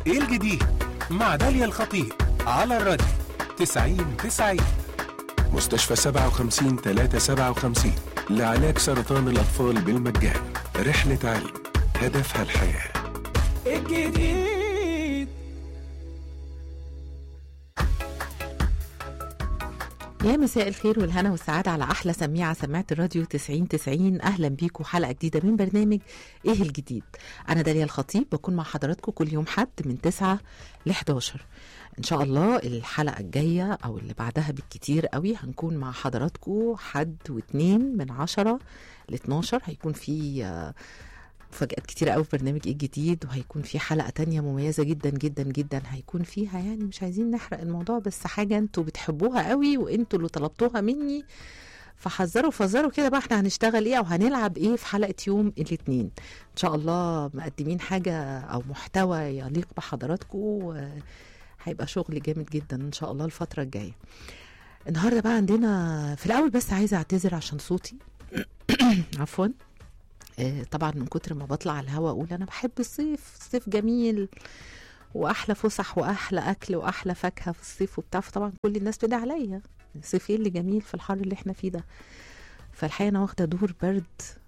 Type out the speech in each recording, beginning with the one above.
ايه الجديد مع داليا الخطيب على الراديو 90 90 مستشفى 57 357 لعلاج سرطان الأطفال بالمجان رحلة علم هدفها الحياة الجديد يا مساء الخير والهنا والسعادة على أحلى سميعة سماعة الراديو 90 90 أهلا بيكم حلقة جديدة من برنامج إيه الجديد أنا داليا الخطيب بكون مع حضراتكم كل يوم حد من 9 ل 11 إن شاء الله الحلقة الجاية أو اللي بعدها بالكتير قوي هنكون مع حضراتكم حد واتنين من 10 ل 12 هيكون في آه، مفاجآت كتيرة قوي في برنامج ايه الجديد وهيكون في حلقة تانية مميزة جدا جدا جدا هيكون فيها يعني مش عايزين نحرق الموضوع بس حاجة انتوا بتحبوها قوي وانتوا اللي طلبتوها مني فحذروا فذروا كده بقى احنا هنشتغل ايه او هنلعب ايه في حلقة يوم الاثنين ان شاء الله مقدمين حاجة او محتوى يليق بحضراتكم و- هيبقى شغل جامد جدا ان شاء الله الفترة الجاية النهارده بقى عندنا في الاول بس عايزه اعتذر عشان صوتي عفوا آه، طبعا من كتر ما بطلع على الهوا اقول انا بحب الصيف الصيف جميل واحلى فسح واحلى اكل واحلى فاكهه في الصيف وبتاع فطبعا كل الناس بتدعي عليا الصيف ايه اللي جميل في الحر اللي احنا فيه ده فالحقيقه انا واخده دور برد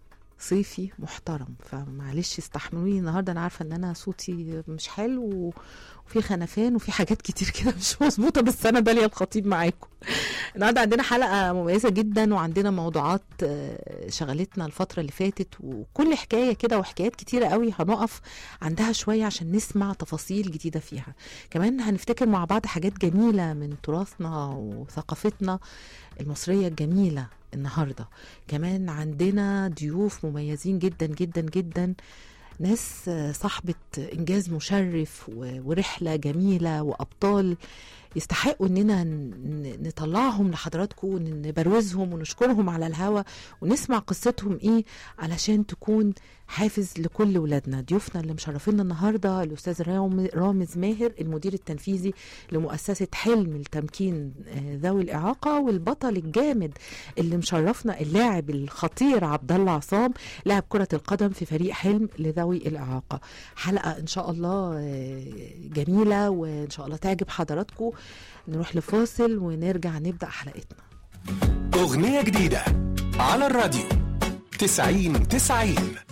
صيفي محترم فمعلش استحملوني النهارده انا عارفه ان انا صوتي مش حلو و- وفي خنفان وفي حاجات كتير كده مش مظبوطه بس انا داليا الخطيب معاكم النهارده عندنا حلقه مميزه جدا وعندنا موضوعات آه، شغلتنا الفتره اللي فاتت وكل حكايه كده وحكايات كتيره قوي هنقف عندها شويه عشان نسمع تفاصيل جديده فيها كمان هنفتكر مع بعض حاجات جميله من تراثنا وثقافتنا المصريه الجميله النهارده كمان عندنا ضيوف مميزين جدا جدا جدا ناس آه، صاحبة إنجاز مشرف و- ورحلة جميلة وأبطال يستحقوا إننا ن- نطلعهم لحضراتكم ونبروزهم ونشكرهم على الهوا ونسمع قصتهم إيه علشان تكون حافز لكل ولادنا ضيوفنا اللي مشرفينا النهاردة الأستاذ رام- رامز ماهر المدير التنفيذي لمؤسسة حلم التمكين آه، ذوي الإعاقة والبطل الجامد اللي مشرفنا اللاعب الخطير عبد الله عصام لاعب كرة القدم في فريق حلم لذوي الإعاقة حلقة إن شاء الله آه، جميلة وإن شاء الله تعجب حضراتكم نروح لفاصل ونرجع نبدأ حلقتنا أغنية جديدة على الراديو 90 90